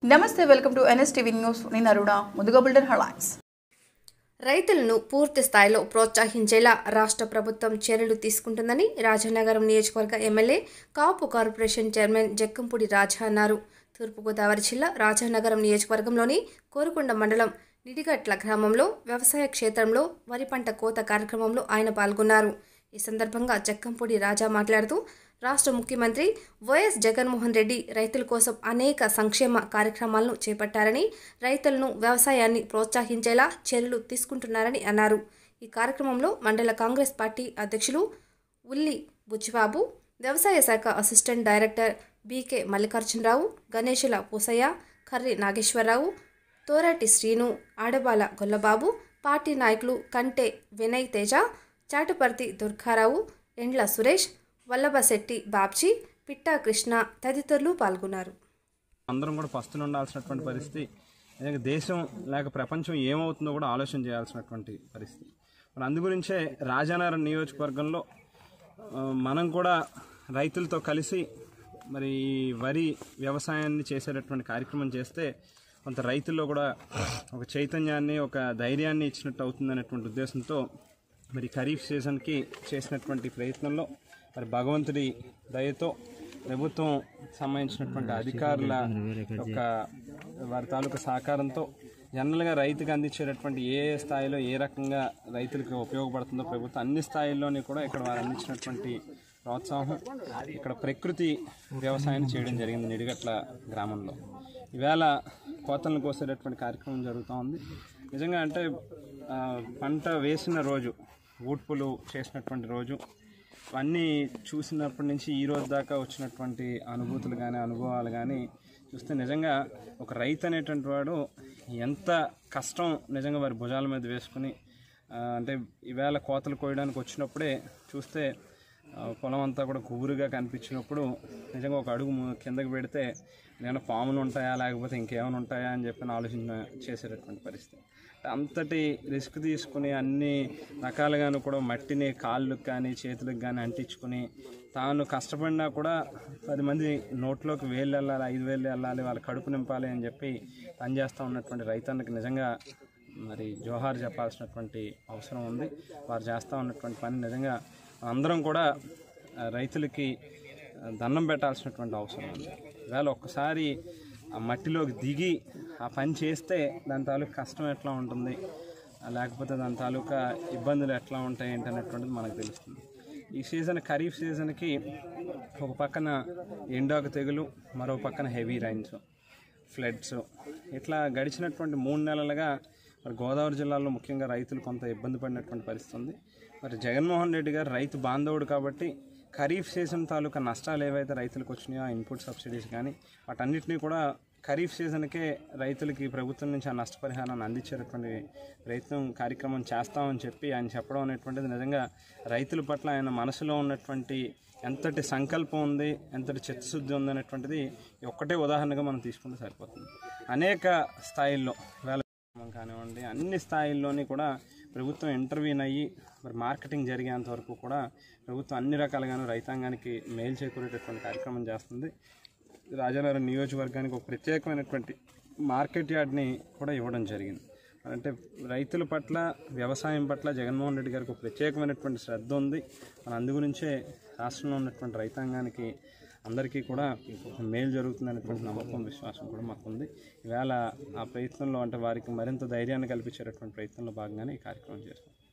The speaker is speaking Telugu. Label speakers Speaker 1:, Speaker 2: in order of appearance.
Speaker 1: నమస్తే వెల్కమ్ టు ఎన్ఎస్టీవీ న్యూస్ నేను అరుణ ముందుగా బుల్డన్ హెడ్లైన్స్
Speaker 2: రైతులను పూర్తి స్థాయిలో ప్రోత్సహించేలా రాష్ట్ర ప్రభుత్వం చర్యలు తీసుకుంటుందని రాజనగరం నియోజకవర్గ MLA Kapu corporation chairman Jakkampudi Raja అన్నారు తూర్పుగోదావరి జిల్లా రాజానగరం నియోజకవర్గంలోని కోరుకొండ మండలం నిడిగట్ల గ్రామంలో వ్యవసాయ క్షేత్రంలో వరి పంట కోత కార్యక్రమంలో ఆయన పాల్గొన్నారు ఈ సందర్భంగా జక్కంపూడి రాజా మాట్లాడుతూ రాష్ట్ర ముఖ్యమంత్రి వైఎస్ జగన్మోహన్ రెడ్డి రైతుల కోసం అనేక సంక్షేమ కార్యక్రమాలను చేపట్టారని రైతులను వ్యవసాయాన్ని ప్రోత్సహించేలా చర్యలు తీసుకుంటున్నారని అన్నారు ఈ కార్యక్రమంలో మండల కాంగ్రెస్ పార్టీ అధ్యక్షులు ఉల్లి బుచ్చిబాబు వ్యవసాయ శాఖ assistant director B K Mallikarjunarao Ganeshula Pusayya Karri Nageswararao Torati Srinu Adabala Gollababu party నాయకులు కంటే వినయ్ తేజ చాటుపర్తి దుర్గారావు ఎండ్ల సురేష్ వల్లభశెట్టి బాబ్జీ పిట్టా కృష్ణ తదితరులు పాల్గొన్నారు
Speaker 3: అందరం కూడా పస్తులు ఉండాల్సినటువంటి పరిస్థితి నిజంగా దేశం లేక ప్రపంచం ఏమవుతుందో కూడా ఆలోచన చేయాల్సినటువంటి పరిస్థితి మరి అందు గురించే రాజానగరం నియోజకవర్గంలో ఆ, మనం కూడా రైతులతో కలిసి మరి ఈ వరి వ్యవసాయాన్ని చేసేటటువంటి కార్యక్రమం చేస్తే కొంత రైతుల్లో కూడా ఒక చైతన్యాన్ని ఒక ధైర్యాన్ని ఇచ్చినట్టు అవుతుందనేటువంటి ఉద్దేశంతో మరి ఖరీఫ్ సీజన్కి చేసినటువంటి ప్రయత్నంలో మరి భగవంతుడి దయతో ప్రభుత్వం సంబంధించినటువంటి అధికారుల యొక్క వారి తాలూకా సహకారంతో జనరల్గా రైతుకు అందించేటటువంటి ఏ ఏ స్థాయిలో ఏ రకంగా రైతులకు ఉపయోగపడుతుందో ప్రభుత్వం అన్ని స్థాయిల్లోని కూడా ఇక్కడ వారు అందించినటువంటి ప్రోత్సాహం ఇక్కడ ప్రకృతి వ్యవసాయం చేయడం జరిగింది నిడిగట్ల గ్రామంలో ఈవేళ కోతలను కోసేటటువంటి కార్యక్రమం జరుగుతూ ఉంది నిజంగా అంటే ఆ, పంట వేసిన రోజు ఊడ్పులు చేసినటువంటి రోజు అన్నీ చూసినప్పటి నుంచి ఈ రోజు దాకా వచ్చినటువంటి అనుభూతులు కానీ అనుభవాలు కానీ చూస్తే నిజంగా ఒక రైతు అనేటువంటి వాడు ఎంత కష్టం నిజంగా వారి భుజాల మీద వేసుకుని ఆ, అంటే ఈవేళ కోతలు కోయడానికి వచ్చినప్పుడే చూస్తే ఆ, పొలం అంతా కూడా గుబురుగా కనిపించినప్పుడు నిజంగా ఒక అడుగు ము- కిందకి పెడితే ఏమైనా పాములు ఉంటాయా లేకపోతే ఇంకేమైనా ఉంటాయా అని చెప్పి ఆలోచన చేసేటటువంటి పరిస్థితి అంతటి రిస్క్ తీసుకుని అన్ని రకాలుగాను కూడా మట్టిని కాళ్ళకు కానీ చేతులకు కానీ అంటించుకుని తాను కష్టపడినా కూడా పది మంది నోట్లోకి వేలు వెళ్ళాలి ఐదు వేలు వెళ్ళాలి వాళ్ళ కడుపు నింపాలి అని చెప్పి పనిచేస్తూ ఉన్నటువంటి రైతన్నకి నిజంగా మరి జోహార్ చెప్పాల్సినటువంటి అవసరం ఉంది వారు చేస్తూ ఉన్నటువంటి పని నిజంగా అందరం కూడా ఆ, రైతులకి ఆ, దండం పెట్టాల్సినటువంటి అవసరం ఉంది ఇవాళ ఒక్కసారి ఆ మట్టిలోకి దిగి ఆ పని చేస్తే దాని తాలూకా కష్టం ఎట్లా ఉంటుంది ఆ, లేకపోతే దాని తాలూకా ఇబ్బందులు ఎట్లా ఉంటాయి ఏంటి అనేటువంటిది మనకు తెలుస్తుంది ఈ సీజన్ ఖరీఫ్ సీజన్కి ఒక పక్కన ఎండాకు తెగులు మరో పక్కన హెవీ రైన్స్ ఫ్లడ్స్ ఇట్లా గడిచినటువంటి మూడు నెలలుగా మరి గోదావరి జిల్లాలో ముఖ్యంగా రైతులు కొంత ఇబ్బంది పడినటువంటి పరిస్థితి ఉంది మరి జగన్మోహన్ రెడ్డి గారు రైతు బాంధవుడు కాబట్టి ఖరీఫ్ సీజన్ తాలూకా నష్టాలు ఏవైతే రైతులకు వచ్చినాయో ఆ ఇన్పుట్ సబ్సిడీస్ కానీ వాటన్నిటినీ కూడా ఖరీఫ్ సీజన్కే రైతులకి ప్రభుత్వం నుంచి ఆ నష్టపరిహారాన్ని అందించేటటువంటి ప్రయత్నం కార్యక్రమం చేస్తామని చెప్పి ఆయన చెప్పడం అనేటువంటిది నిజంగా రైతుల పట్ల ఆయన మనసులో ఉన్నటువంటి ఎంతటి సంకల్పం ఉంది ఎంతటి చిత్తశుద్ధి ఉంది అనేటువంటిది ఈ ఒక్కటే ఉదాహరణగా మనం తీసుకుంటే సరిపోతుంది అనేక స్థాయిల్లో వేల కానివ్వండి అన్ని స్థాయిల్లోని కూడా ప్రభుత్వం ఇంటర్వ్యూన్ అయ్యి మరి మార్కెటింగ్ జరిగేంత వరకు కూడా ప్రభుత్వం అన్ని రకాలుగాను రైతాంగానికి మేలు చేకూరేటటువంటి కార్యక్రమం చేస్తుంది రాజానగరం నియోజకవర్గానికి ఒక ప్రత్యేకమైనటువంటి మార్కెట్ యార్డ్ని కూడా ఇవ్వడం జరిగింది అంటే రైతుల పట్ల వ్యవసాయం పట్ల జగన్మోహన్ రెడ్డి గారికి ఒక ప్రత్యేకమైనటువంటి శ్రద్ధ ఉంది మన అందు గురించే రాష్ట్రంలో ఉన్నటువంటి రైతాంగానికి అందరికీ కూడా మేలు జరుగుతుంది అనేటువంటి నమ్మకం విశ్వాసం కూడా మాకు ఉంది ఈవేళ ఆ ప్రయత్నంలో అంటే వారికి మరింత ధైర్యాన్ని కల్పించేటటువంటి ప్రయత్నంలో భాగంగానే ఈ కార్యక్రమం చేస్తాం